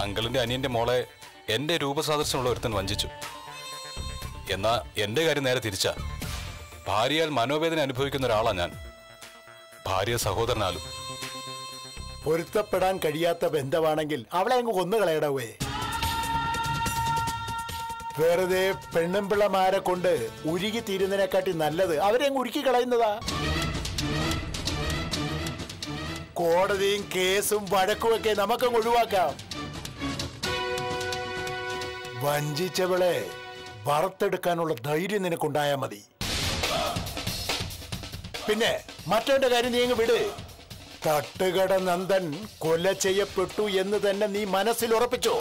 അങ്കിളിന്റെ അനിയന്റെ മോളെ എന്റെ രൂപസാദൃശ്യമുള്ള ഒരുത്തൻ വഞ്ചിച്ചു എന്നാ എന്റെ കാര്യം നേരെ തിരിച്ചാ ഭാര്യയാൽ മനോവേദന അനുഭവിക്കുന്ന ഒരാളാ ഞാൻ ഭാര്യ സഹോദരനാലും പൊരുത്തപ്പെടാൻ കഴിയാത്ത ബന്ധമാണെങ്കിൽ അവളെ അങ്ങ് കൊന്നുകളയടവേ വെറുതെ പെണ്ണുമ്പിള്ളമാരെ കൊണ്ട് ഉരുകി തീരുന്നതിനെക്കാട്ടി നല്ലത് അവരെ അങ്ങ് ഉരുക്കി കളയുന്നതാ കോടതിയും കേസും വഴക്കുമൊക്കെ നമുക്കങ്ങ് ഒഴിവാക്കാം വഞ്ചിച്ചവളെ വറുത്തെടുക്കാനുള്ള ധൈര്യം നിനക്കുണ്ടായാ മതി പിന്നെ മറ്റവന്റെ കാര്യം നീ അങ്ങ് വിട് തട്ടുകട നന്ദൻ കൊല ചെയ്യപ്പെട്ടു എന്ന് തന്നെ നീ മനസ്സിൽ ഉറപ്പിച്ചോ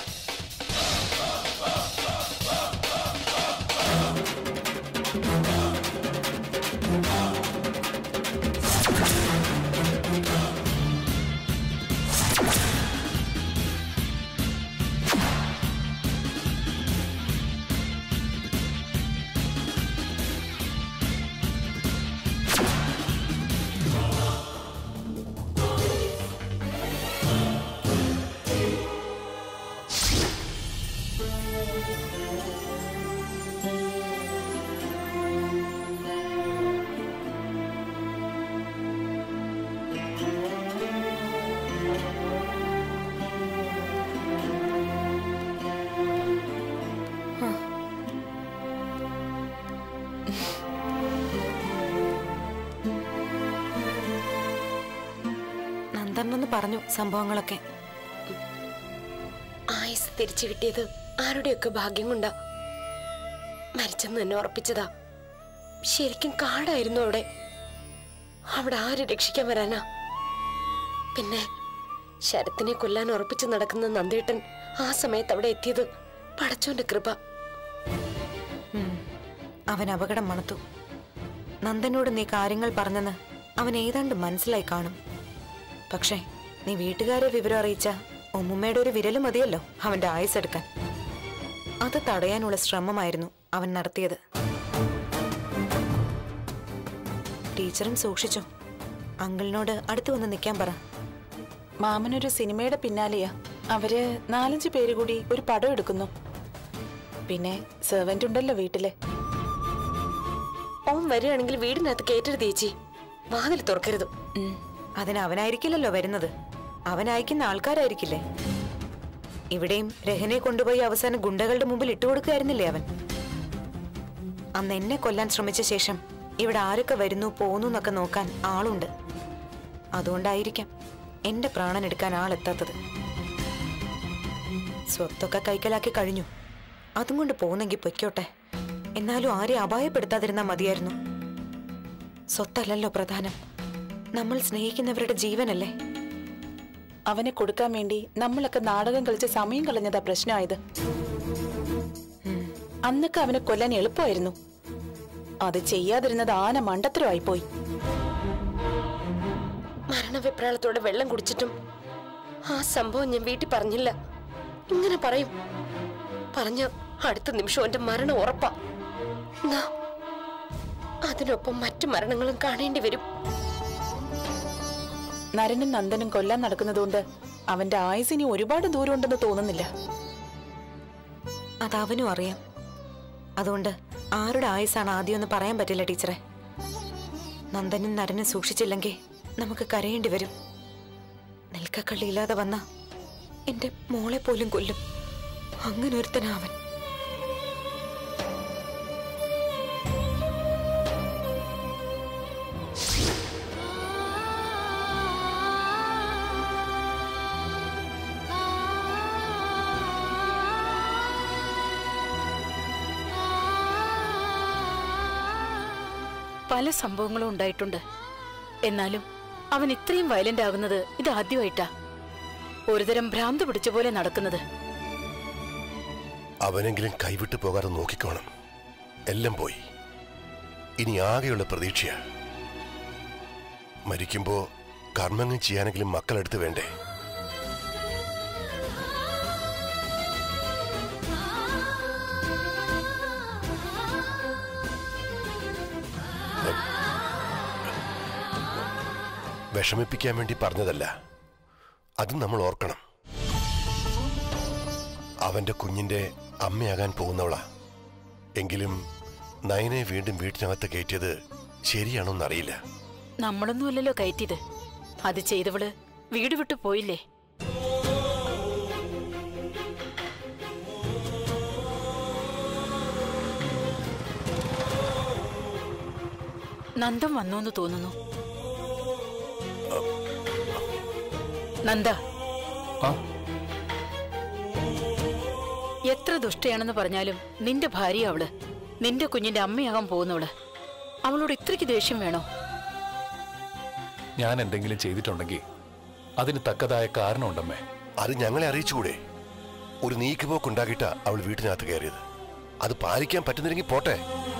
നന്ദനൊന്ന് പറഞ്ഞു സംഭവങ്ങളൊക്കെ ആയുസ് തിരിച്ചു കിട്ടിയത് ആരുടെയൊക്കെ ഭാഗ്യം കൊണ്ടാ മരിച്ചെന്ന് തന്നെ ഉറപ്പിച്ചതാ ശരിക്കും കാടായിരുന്നു അവിടെ അവിടെ ആര് രക്ഷിക്കാൻ വരാനാ പിന്നെ ശരത്തിനെ കൊല്ലാൻ ഉറപ്പിച്ചു നടക്കുന്ന നന്ദേട്ടൻ ആ സമയത്ത് അവിടെ എത്തിയത് പടച്ചോന്റെ കൃപ ഉം. അവൻ അപകടം മണത്തു നന്ദനോട് നീ കാര്യങ്ങൾ പറഞ്ഞെന്ന് അവൻ ഏതാണ്ട് മനസ്സിലായി കാണും പക്ഷേ നീ വീട്ടുകാരെ വിവരം അറിയിച്ച ഉമ്മുമ്മയുടെ ഒരു വിരല് മതിയല്ലോ അവന്റെ ആയുസ് എടുക്കാൻ അത് തടയാനുള്ള ശ്രമമായിരുന്നു അവൻ നടത്തിയത് ടീച്ചറും സൂക്ഷിച്ചു അങ്കിളിനോട് അടുത്ത് വന്ന് നിൽക്കാൻ പറ മാമനൊരു സിനിമയുടെ പിന്നാലെയാ അവര് നാലഞ്ച് പേര് കൂടി ഒരു പടം എടുക്കുന്നു പിന്നെ സെർവന്റ് ഉണ്ടല്ലോ വീട്ടില് ഓൻ വരികയാണെങ്കിൽ വീടിനകത്ത് കയറ്റരുത് ചേച്ചി വാതിൽ തുറക്കരുത് ഉം. അതിന് അവനായിരിക്കില്ലല്ലോ വരുന്നത് അവൻ അയക്കുന്ന ആൾക്കാരായിരിക്കില്ലേ ഇവിടെയും രഹനെ കൊണ്ടുപോയി അവസാനം ഗുണ്ടകളുടെ മുമ്പിൽ ഇട്ടുകൊടുക്കുകയായിരുന്നില്ലേ അവൻ അന്ന് എന്നെ കൊല്ലാൻ ശ്രമിച്ച ശേഷം ഇവിടെ ആരൊക്കെ വരുന്നു പോന്നു എന്നൊക്കെ നോക്കാൻ ആളുണ്ട് അതുകൊണ്ടായിരിക്കാം എന്റെ പ്രാണൻ എടുക്കാൻ ആളെത്താത്തത് സ്വത്തൊക്കെ കൈക്കലാക്കി കഴിഞ്ഞു അതും കൊണ്ട് പോകുന്നെങ്കിൽ പൊയ്ക്കോട്ടെ എന്നാലും ആരെ അപായപ്പെടുത്താതിരുന്നാ മതിയായിരുന്നു സ്വത്തല്ലല്ലോ പ്രധാനം നമ്മൾ സ്നേഹിക്കുന്നവരുടെ ജീവനല്ലേ അവനെ കൊടുക്കാൻ വേണ്ടി നമ്മളൊക്കെ നാടകം കളിച്ച് സമയം കളഞ്ഞതാ പ്രശ്നമായത് അന്നൊക്കെ അവനെ കൊല്ലാൻ എളുപ്പമായിരുന്നു അത് ചെയ്യാതിരുന്നത് ആന മണ്ടത്തരമായിപ്പോയി മരണവിപ്രാളത്തോടെ വെള്ളം കുടിച്ചിട്ടും ആ സംഭവം ഞാൻ വീട്ടിൽ പറഞ്ഞില്ല ഇങ്ങനെ പറയും പറഞ്ഞ അടുത്ത നിമിഷം എന്റെ മരണം ഉറപ്പാ എന്നാ, അതിനൊപ്പം മറ്റു മരണങ്ങളും കാണേണ്ടി വരും നരനും നന്ദനും കൊല്ലാൻ നടക്കുന്നതുകൊണ്ട് അവന്റെ ആയുസിനി ഒരുപാട് ദൂരം ഉണ്ടെന്ന് തോന്നുന്നില്ല അതവനും അറിയാം അതുകൊണ്ട് ആരുടെ ആയുസാണ് ആദ്യമെന്ന് പറയാൻ പറ്റില്ല ടീച്ചറെ നന്ദനും നരനും സൂക്ഷിച്ചില്ലെങ്കിൽ നമുക്ക് കരയേണ്ടി വരും നെൽക്കക്കള്ളി ഇല്ലാതെ വന്ന എന്റെ മോളെ പോലും കൊല്ലും അങ്ങനെ ഒരുത്തനാവൻ പല സംഭവങ്ങളും ഉണ്ടായിട്ടുണ്ട് എന്നാലും അവൻ ഇത്രയും വയലന്റ് ആകുന്നത് ഇത് ആദ്യമായിട്ടാ ഒരുതരം ഭ്രാന്ത് പിടിച്ച പോലെ നടക്കുന്നത് അവനെങ്കിലും കൈവിട്ടു പോകാതെ നോക്കിക്കോണം എല്ലാം പോയി ഇനി ആകെയുള്ള പ്രതീക്ഷയാ മരിക്കുമ്പോ കർമ്മങ്ങൾ ചെയ്യാനെങ്കിലും മക്കളെടുത്ത് വേണ്ടേ വിഷമിപ്പിക്കാൻ വേണ്ടി പറഞ്ഞതല്ല അതും നമ്മൾ ഓർക്കണം അവന്റെ കുഞ്ഞിന്റെ അമ്മയാകാൻ പോകുന്നവളാ എങ്കിലും നയനെ വീണ്ടും വീട്ടിനകത്ത് കയറ്റിയത് ശരിയാണോന്നറിയില്ല നമ്മളൊന്നുമല്ലല്ലോ കയറ്റിയത് അത് ചെയ്തവള് വീട് വിട്ടു പോയില്ലേ നന്ദം വന്നു എന്ന് തോന്നുന്നു നന്ദ ആ എത്ര ദുഷ്ടയാണെന്ന് പറഞ്ഞാലും നിന്റെ ഭാര്യ അവള് നിന്റെ കുഞ്ഞിന്റെ അമ്മയാകാൻ പോകുന്നവള് അവളോട് ഇത്രയ്ക്ക് ദേഷ്യം വേണോ ഞാൻ എന്തെങ്കിലും ചെയ്തിട്ടുണ്ടെങ്കിൽ അതിന് തക്കതായ കാരണമുണ്ടമ്മേ അത് ഞങ്ങളെ അറിയിച്ചുകൂടെ ഒരു നീക്കുപോക്കുണ്ടാക്കിയിട്ടാ അവൾ വീട്ടിനകത്ത് കയറിയത് അത് പാലിക്കാൻ പറ്റുന്നില്ലെങ്കിൽ പോട്ടെ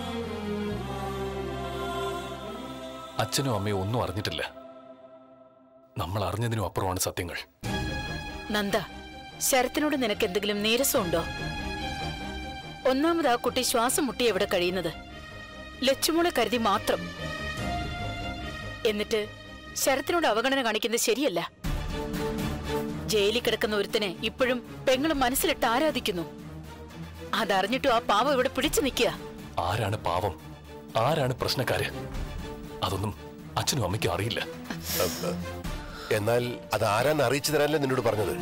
അച്ഛനും അമ്മയും ഒന്നും അറിഞ്ഞിട്ടില്ല നമ്മൾ അറിഞ്ഞതിനും അപ്പുറമാണ് സത്യങ്ങൾ നന്ദ ശരത്തിനോട് നിനക്ക് എന്തെങ്കിലും നീരസമുണ്ടോ ഒന്നാമത് ആ കുട്ടി ശ്വാസം മുട്ടി എവിടെ കഴിയുന്നത് ലച്ചുമോളെ കരുതി മാത്രം എന്നിട്ട് ശരത്തിനോട് അവഗണന കാണിക്കുന്നത് ശരിയല്ല ജയിലിൽ കിടക്കുന്ന ഒരുത്തനെ ഇപ്പോഴും പെങ്ങൾ മനസ്സിലിട്ട് ആരാധിക്കുന്നു അതറിഞ്ഞിട്ടും ആ പാവം ഇവിടെ പിടിച്ചു നിൽക്കുക ആരാണ് പാവം ആരാണ് പ്രശ്നക്കാര് അതൊന്നും അച്ഛനും അമ്മയ്ക്കും അറിയില്ല എന്നാൽ അത് ആരാന്ന് അറിയിച്ചു തരാനല്ലേ നിന്നോട് പറഞ്ഞത്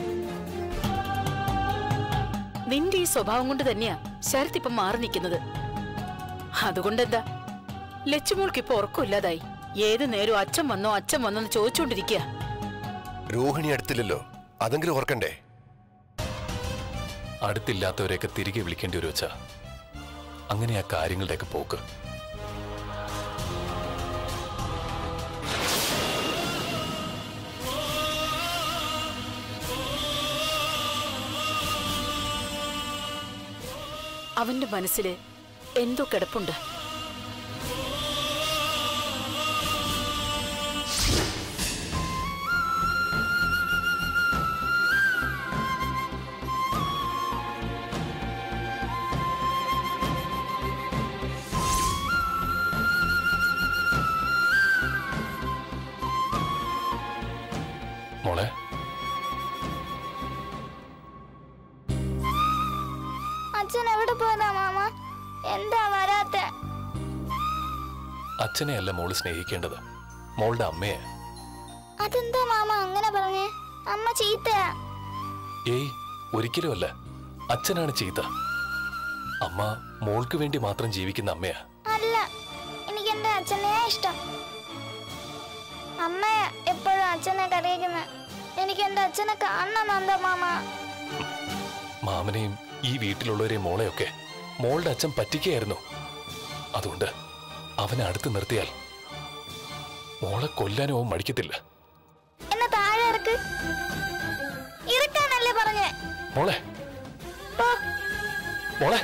നിന്റെ ഈ സ്വഭാവം കൊണ്ട് തന്നെയാ ശരത് ഇപ്പം മാറി നിൽക്കുന്നത് അതുകൊണ്ടെന്താ ലച്ചുമോൾക്ക് ഇപ്പൊ ഉറക്കമില്ലാതായി ഏത് നേരവും അച്ഛൻ വന്നോ അച്ഛൻ വന്നോ എന്ന് ചോദിച്ചുകൊണ്ടിരിക്കുക രോഹിണി അടുത്തില്ലല്ലോ അതെങ്കിലും ഓർക്കണ്ടേ അടുത്തില്ലാത്തവരെയൊക്കെ തിരികെ വിളിക്കേണ്ടി വരും വെച്ചാ അങ്ങനെയാ കാര്യങ്ങളുടെയൊക്കെ പോക്ക് അവന്റെ മനസ്സില് എന്തോ കിടപ്പുണ്ട് മോളെ അച്ഛൻ എവിടെ പോയതാ മാമ എന്താ വരാത്ത അച്ഛനെയല്ല മോള് സ്നേഹിക്കേണ്ടത് മോളുടെ അമ്മയെ അതെന്താ മാമ അങ്ങനെ പറഞ്ഞേ അമ്മ ചീത്തയാ ഏയ് ഒരിക്കലുമല്ല അച്ഛനാണ് ചീത്ത അമ്മ മോൾക്ക് വേണ്ടി മാത്രം ജീവിക്കുന്ന അമ്മയാ അല്ല എനിക്ക് എന്റെ അച്ഛനെയാ ഇഷ്ടം അമ്മയാ എപ്പോഴും അച്ഛനെ കരയിക്കുന്നത് എനിക്ക് എന്റെ അച്ഛനെ കാണണം നന്ദ മാമ മാമനെയും ഈ വീട്ടിലുള്ളവരെയും മോളെയൊക്കെ മോളുടെ അച്ഛൻ പറ്റിക്കുകയായിരുന്നു അതുകൊണ്ട് അവനെ അടുത്ത് നിർത്തിയാൽ മോളെ കൊല്ലാനോ അവൻ മടിക്കത്തില്ല എന്നെ താഴെ ഇറക്ക് ഇറക്കാനല്ലേ പറഞ്ഞേ മോളെ പോ മോളെ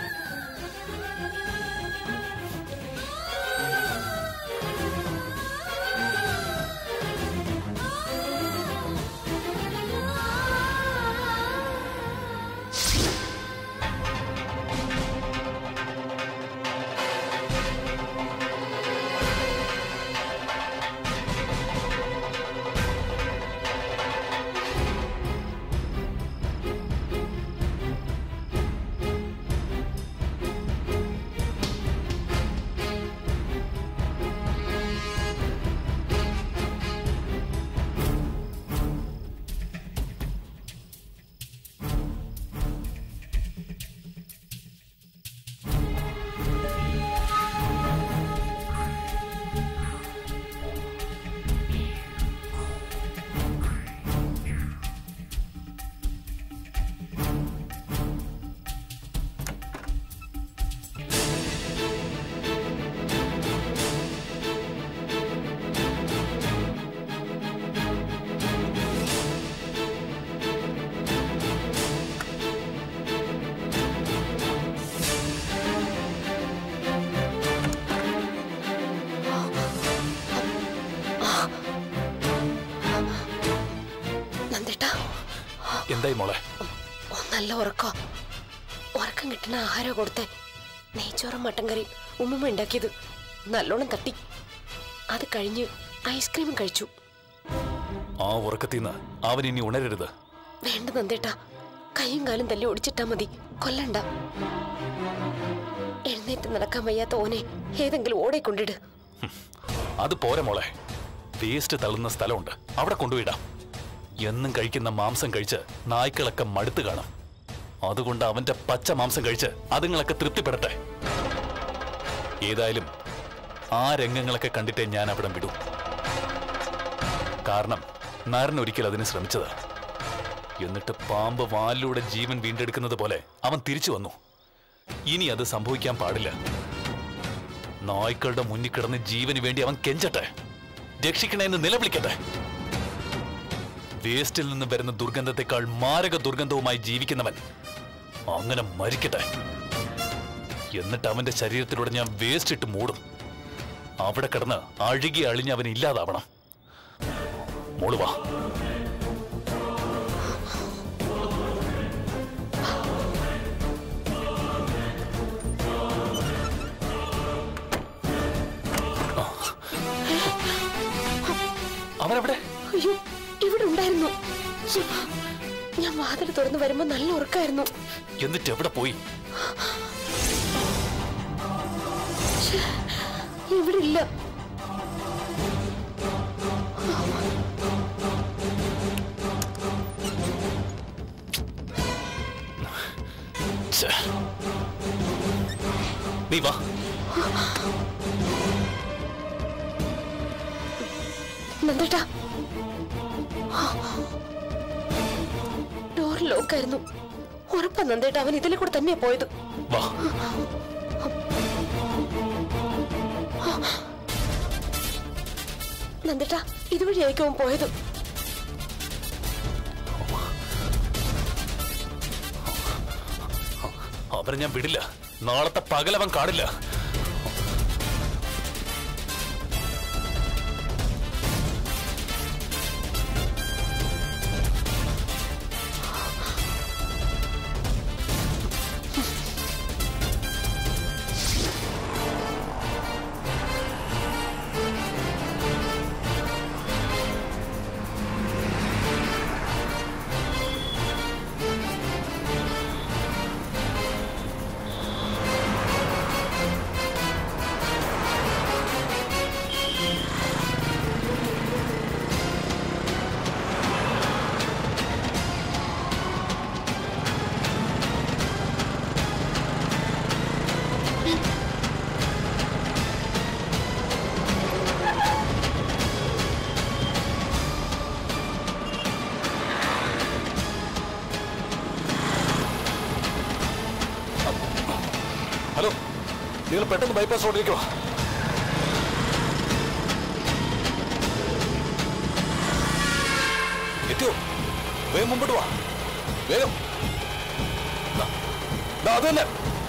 നന്ദേട്ടാ എന്തായി മോളെ ഓ നല്ല ഉറക്കോ ഉറക്കം കിട്ടുന്ന ആഹാരം കൊടുത്തേ നെയ്ച്ചോറും മട്ടൻ കറി ഉമ്മുമ്മ ഉണ്ടാക്കിയത് നല്ലോണം തട്ടി അത് കഴിഞ്ഞ് ഐസ്ക്രീമും കഴിച്ചു ആ ഉറക്കത്തിന്ന് അവൻ ഇനി ഉണരരുത് വേണ്ട നന്ദേട്ടാ കൈയും കാലും തല്ലി ഒടിച്ചിട്ടാ മതി കൊല്ലണ്ട എഴുന്നേറ്റ് നടക്കാൻ വയ്യാത്ത ഓനെ ഏതെങ്കിലും ഓടെ കൊണ്ടിട് അത് പോരെ മോളെ വേസ്റ്റ് തള്ളുന്ന സ്ഥലമുണ്ട് അവിടെ കൊണ്ടുപോയിടാം എന്നും കഴിക്കുന്ന മാംസം കഴിച്ച് നായ്ക്കളൊക്കെ മടുത്തു കാണും അതുകൊണ്ട് അവന്റെ പച്ച മാംസം കഴിച്ച് അതുങ്ങളൊക്കെ തൃപ്തിപ്പെടട്ടെ ഏതായാലും ആ രംഗങ്ങളൊക്കെ കണ്ടിട്ടേ ഞാൻ അവിടെ വിടൂ കാരണം നാരൻ ഒരിക്കൽ അതിന് ശ്രമിച്ചതാ എന്നിട്ട് പാമ്പ് വാലിലൂടെ ജീവൻ വീണ്ടെടുക്കുന്നത് പോലെ അവൻ തിരിച്ചു വന്നു ഇനി അത് സംഭവിക്കാൻ പാടില്ല നായ്ക്കളുടെ മുന്നിൽ കിടന്ന് ജീവന് വേണ്ടി അവൻ കെഞ്ചട്ടെ രക്ഷിക്കണേന്ന് നിലവിളിക്കട്ടെ വേസ്റ്റിൽ നിന്ന് വരുന്ന ദുർഗന്ധത്തെക്കാൾ മാരക ദുർഗന്ധവുമായി ജീവിക്കുന്നവൻ അങ്ങനെ മരിക്കട്ടെ എന്നിട്ട് അവന്റെ ശരീരത്തിലൂടെ ഞാൻ വേസ്റ്റ് ഇട്ട് മൂടും അവിടെ കിടന്ന് അഴുകി അഴിഞ്ഞ് അവൻ ഇല്ലാതാവണം മോള് വാ അവനെവിടെ അയ്യോ ഇവിടെ ഉണ്ടായിരുന്നു ശ്ശെ, ഞാൻ വാതിൽ തുറന്നു വരുമ്പോ നല്ല ഉറക്കായിരുന്നു എന്നിട്ട് എവിടെ പോയി ഇവിടെ ഇല്ല ഛെ. നീ വാ നന്ദേട്ടാ ഡോർ ലോക്കായിരുന്നു ഉറപ്പാ നന്ദേട്ടാ അവൻ ഇതിലെ കൂടെ തന്നെയാ പോയത് വാ നന്ദേട്ടാ ഇതുവഴിയായിരിക്കും അവൻ പോയത് അവരെ ഞാൻ വിടില്ല നാളത്തെ പകലവൻ കാണില്ല ഹലോ നിങ്ങൾ പെട്ടെന്ന് ബൈപ്പാസ് റോഡിലേക്ക് വാ എത്തിയോ വേഗം മുമ്പോട്ട് വാ വേഗം ദാ, ദാ അത് തന്നെ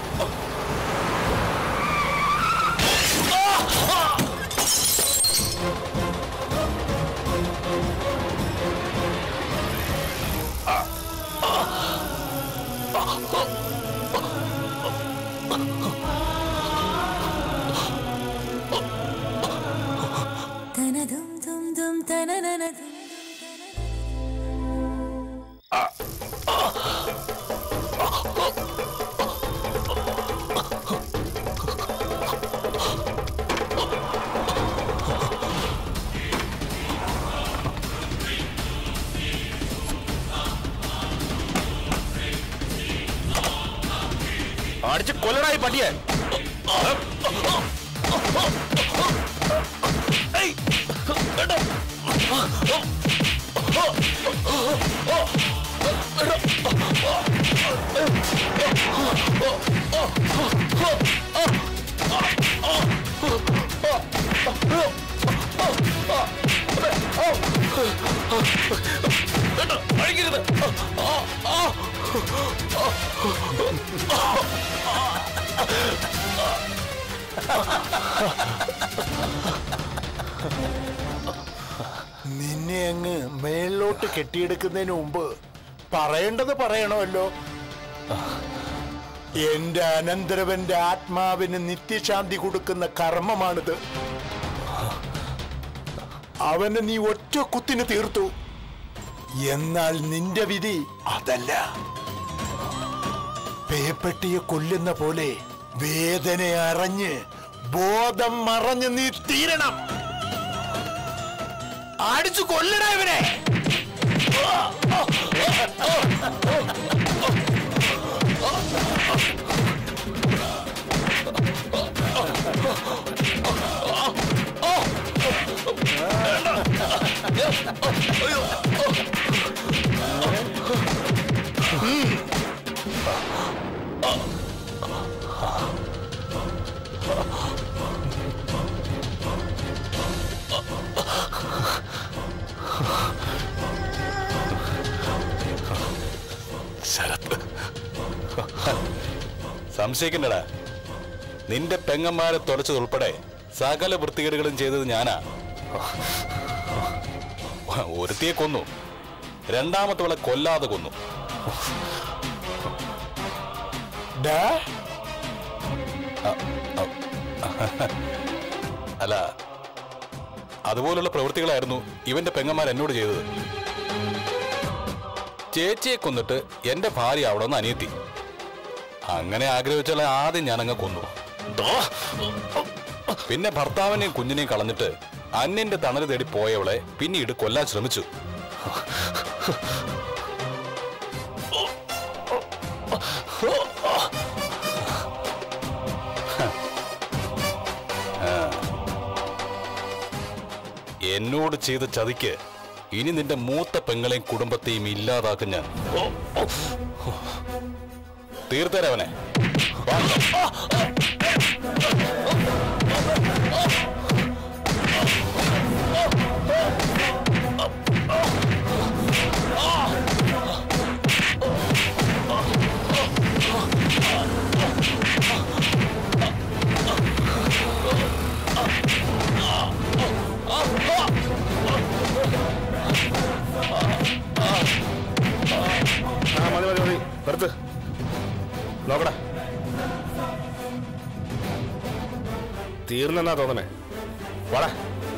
അടിച്ച് കൊല്ലടായി പട്ടിയെ ഏയ്! വേണ്ട. വേണ്ട, അഴിക്കരുത്. ആ, ആ. നിന്നെ അങ്ങ് മേളിലോട്ട് കെട്ടിയെടുക്കുന്നതിന് മുമ്പ് പറയേണ്ടത് പറയണമല്ലോ എന്റെ അനന്തരവന്റെ ആത്മാവിന് നിത്യശാന്തി കൊടുക്കുന്ന കർമ്മമാണിത് അവനെ നീ ഒറ്റ കുത്തിന് തീർത്തു എന്നാൽ നിന്റെ വിധി അതല്ല പേപ്പട്ടിയെ കൊല്ലുന്ന പോലെ വേദന അറിഞ്ഞ് ബോധം മറഞ്ഞ് നീ തീരണം അടിച്ചു കൊല്ലണ ഇവനെ ശരത്ത് സംശയിക്കണ്ടടാ നിന്റെ പെങ്ങന്മാരെ തുലച്ചതുൾപ്പെടെ സകല വൃത്തികേടുകളും ചെയ്തത് ഞാനാ ഒരുത്തിയെ കൊന്നു രണ്ടാമത്തവളെ കൊല്ലാതെ കൊന്നു ഡാ അല്ല അതുപോലുള്ള പ്രവൃത്തികളായിരുന്നു ഇവന്റെ പെങ്ങന്മാർ എന്നോട് ചെയ്തത് ചേച്ചിയെ കൊന്നിട്ട് എന്റെ ഭാര്യ അവിടെ നിന്ന് അനിയത്തി അങ്ങനെ ആഗ്രഹിച്ചാൽ ആദ്യം ഞാൻ അങ്ങ് കൊന്നു പിന്നെ ഭർത്താവിനെയും കുഞ്ഞിനെയും കളഞ്ഞിട്ട് അന്യന്റെ തണൽ തേടി പോയവളെ പിന്നീട് കൊല്ലാൻ ശ്രമിച്ചു എന്നോട് ചെയ്ത ചതിക്ക് ഇനി നിന്റെ മൂത്ത പെങ്ങളെയും കുടുംബത്തെയും ഇല്ലാതാക്കും ഞാൻ തീർത്തരവനെ ആ മതി മതി മതി നിർത്ത് നോക്കടാ തീർന്നെന്നാ തോന്നണേ വാടാ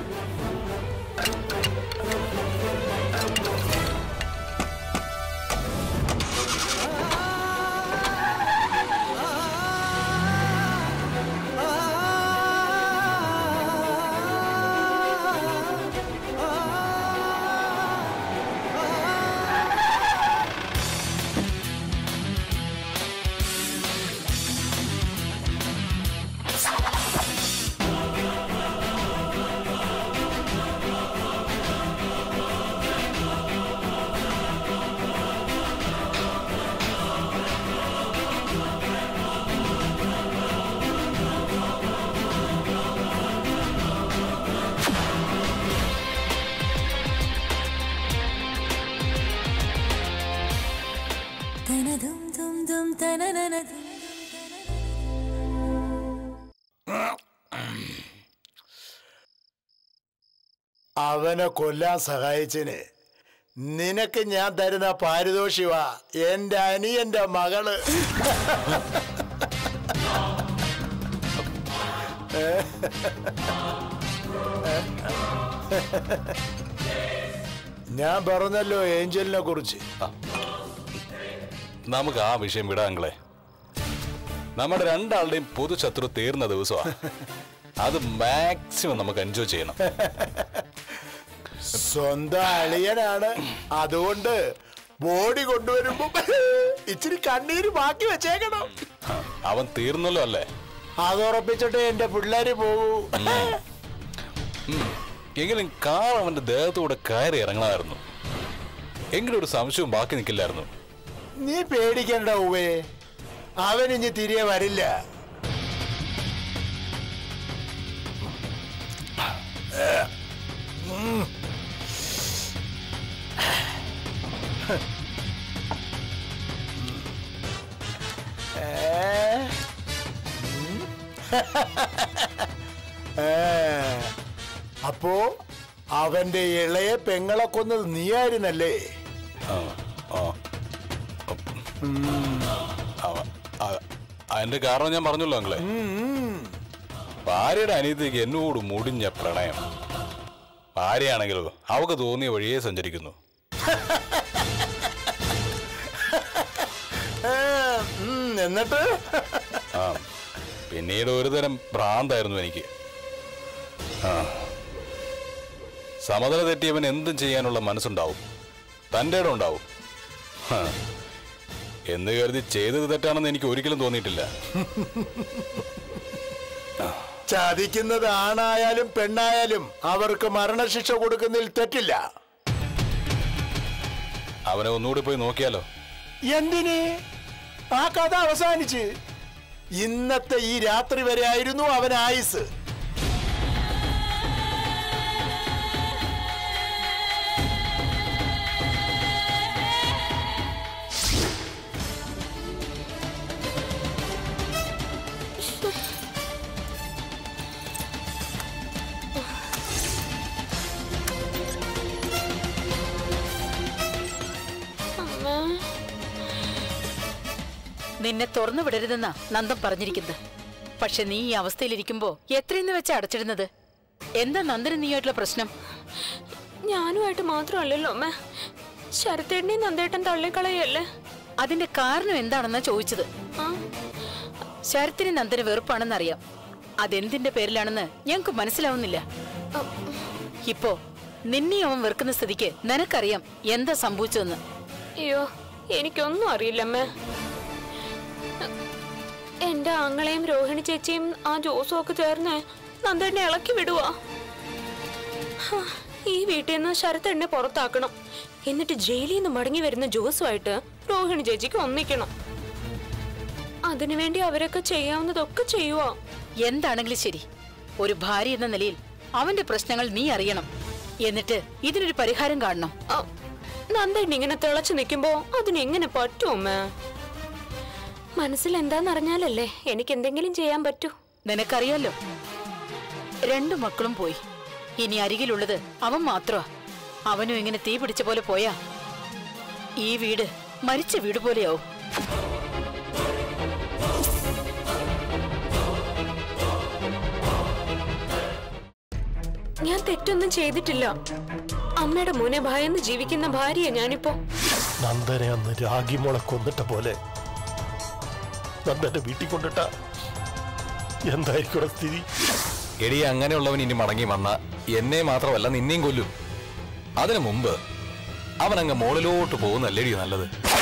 അവനെ കൊല്ലാൻ സഹായിച്ചിന് നിനക്ക് ഞാൻ തരുന്ന പാരിതോഷിവാ എന്റെ അനിയന്റെ മകള് ഞാൻ പറഞ്ഞല്ലോ ഏഞ്ചലിനെ കുറിച്ച് നമുക്ക് ആ വിഷയം വിടാങ്ങളെ നമ്മുടെ രണ്ടാളുടെയും പൊതുശത്രു തീർന്ന ദിവസമാ അത് മാക്സിമം നമുക്ക് എൻജോയ് ചെയ്യണം സ്വന്തം അളിയനാണ് അതുകൊണ്ട് ബോഡി കൊണ്ടുവരുമ്പോ ഇച്ചിരി കണ്ണീര് ബാക്കി വെച്ചേക്കണം അവൻ തീർന്നല്ലോ അല്ലേ അതുറപ്പിച്ചിട്ട് എന്റെ പിള്ളേര് പോകൂ എങ്കിലും കാർ അവന്റെ ദേഹത്തൂടെ കയറി ഇറങ്ങണമായിരുന്നു എങ്കിലും ഒരു സംശയവും ബാക്കി നിൽക്കില്ലായിരുന്നു നീ പേടിക്കണ്ട ഉവേ അവൻ ഇനി തിരികെ വരില്ല ഏ, അപ്പോ അവന്റെ ഇളയ പെങ്ങളെ കൊന്നത് നീയായിരുന്നല്ലേ ആ, ആ. അവ- അ- അതിന്റെ കാരണം ഞാൻ പറഞ്ഞല്ലോ അങ്ങളെ ഭാര്യയുടെ അനിയത്തിക്ക് എന്നോട് മുടിഞ്ഞ പ്രണയം ഭാര്യയാണെങ്കിലോ അവക്ക് തോന്നിയ വഴിയേ സഞ്ചരിക്കുന്നു ഏ, ഉം, എന്നിട്ട് ആ പിന്നീട് ഒരു തരം ഭ്രാന്തായിരുന്നു എനിക്ക് ആ സമതല തെറ്റിയവൻ എന്തും ചെയ്യാനുള്ള മനസ്സുണ്ടാവും തൻ്റെ ഇടം ഉണ്ടാവും ഹാ. എന്ന് കരുതി ചെയ്തത് തെറ്റാണെന്ന് എനിക്ക് ഒരിക്കലും തോന്നിയിട്ടില്ല ചതിക്കുന്നത് ആണായാലും പെണ്ണായാലും അവർക്ക് മരണശിക്ഷ കൊടുക്കുന്നതിൽ തെറ്റില്ല അവനെ ഒന്നുകൂടി പോയി നോക്കിയാലോ എന്തിന് ആ കഥ അവസാനിച്ച് ഇന്നത്തെ ഈ രാത്രി വരെ ആയിരുന്നു അവൻ ആയുസ് നിന്നെ തുറന്നു വിടരുതെന്നാ നന്ദൻ പറഞ്ഞിരിക്കുന്നത് പക്ഷെ നീ ഈ അവസ്ഥയിലിരിക്കുമ്പോ എത്രയെന്ന് വെച്ചാ അടച്ചിടുന്നത് എന്താ നന്ദന് നീയായിട്ടുള്ള പ്രശ്നം ഞാനുമായിട്ട് മാത്രമല്ലല്ലോ അമ്മ ശരത്തേട്ടനെയും നന്ദേട്ടൻ തള്ളിക്കളയല്ലേ അതിന്റെ കാരണം എന്താണെന്നാ ചോദിച്ചത് ആ ശരത്തിന് നന്ദന് വെറുപ്പാണെന്നറിയാം അതെന്തിന്റെ പേരിലാണെന്ന് ഞങ്ങക്ക് മനസ്സിലാവുന്നില്ല ഇപ്പോ നിന്നെ അവൻ വെറുക്കുന്ന സ്ഥിതിക്ക് നിനക്കറിയാം എന്താ സംഭവിച്ചതെന്ന് അയ്യോ എനിക്കൊന്നും അറിയില്ലമ്മേ എന്റെ ആങ്ങളെയും രോഹിണി ചേച്ചിയും ആ ജോസും ഒക്കെ ചേർന്ന് നന്ദേട്ടനെ ഇളക്കി വിടുവാ ഹാ, ഈ വീട്ടിൽ നിന്ന് ശരത്ത് എന്നെ പുറത്താക്കണം എന്നിട്ട് ജയിലിൽ നിന്ന് മടങ്ങി വരുന്ന ജോസുമായിട്ട് രോഹിണി ചേച്ചിക്ക് ഒന്നിക്കണം അതിനുവേണ്ടി അവരൊക്കെ ചെയ്യാവുന്നതൊക്കെ ചെയ്യുവാ എന്താണെങ്കിലും ശരി ഒരു ഭാര്യ എന്ന നിലയിൽ അവന്റെ പ്രശ്നങ്ങൾ നീ അറിയണം എന്നിട്ട് ഇതിനൊരു പരിഹാരം കാണണം ആ, നന്ദേട്ടൻ ഇങ്ങനെ തിളച്ചു നിൽക്കുമ്പോ അതിനെങ്ങനെ പറ്റും അമ്മ മനസ്സിൽ എന്താന്നറിഞ്ഞാലല്ലേ എനിക്ക് എന്തെങ്കിലും ചെയ്യാൻ പറ്റൂ നിനക്കറിയാലോ രണ്ടു മക്കളും പോയി ഇനി അരികിലുള്ളത് അവൻ മാത്രമാ അവനും ഇങ്ങനെ തീ പിടിച്ച പോലെ പോയാ ഈ വീട് മരിച്ച വീട് പോലെയാവും ഞാൻ തെറ്റൊന്നും ചെയ്തിട്ടില്ല അമ്മയുടെ മുനെ ഭയന്ന് ജീവിക്കുന്ന ഭാര്യയെ ഞാനിപ്പോ നന്ദനെ അന്ന് രാഗിമോളെ കൊന്നിട്ട പോലെ നന്ദന്റെ വീട്ടിൽ കൊണ്ടിട്ട എന്തായിരിക്കും സ്ഥിതി എടി അങ്ങനെയുള്ളവൻ ഇനി മടങ്ങി വന്ന എന്നെ മാത്രമല്ല നിന്നെയും കൊല്ലും അതിനു മുമ്പ് അവൻ അങ്ങ് മോളിലോട്ട് പോകുന്നല്ലേടി നല്ലത്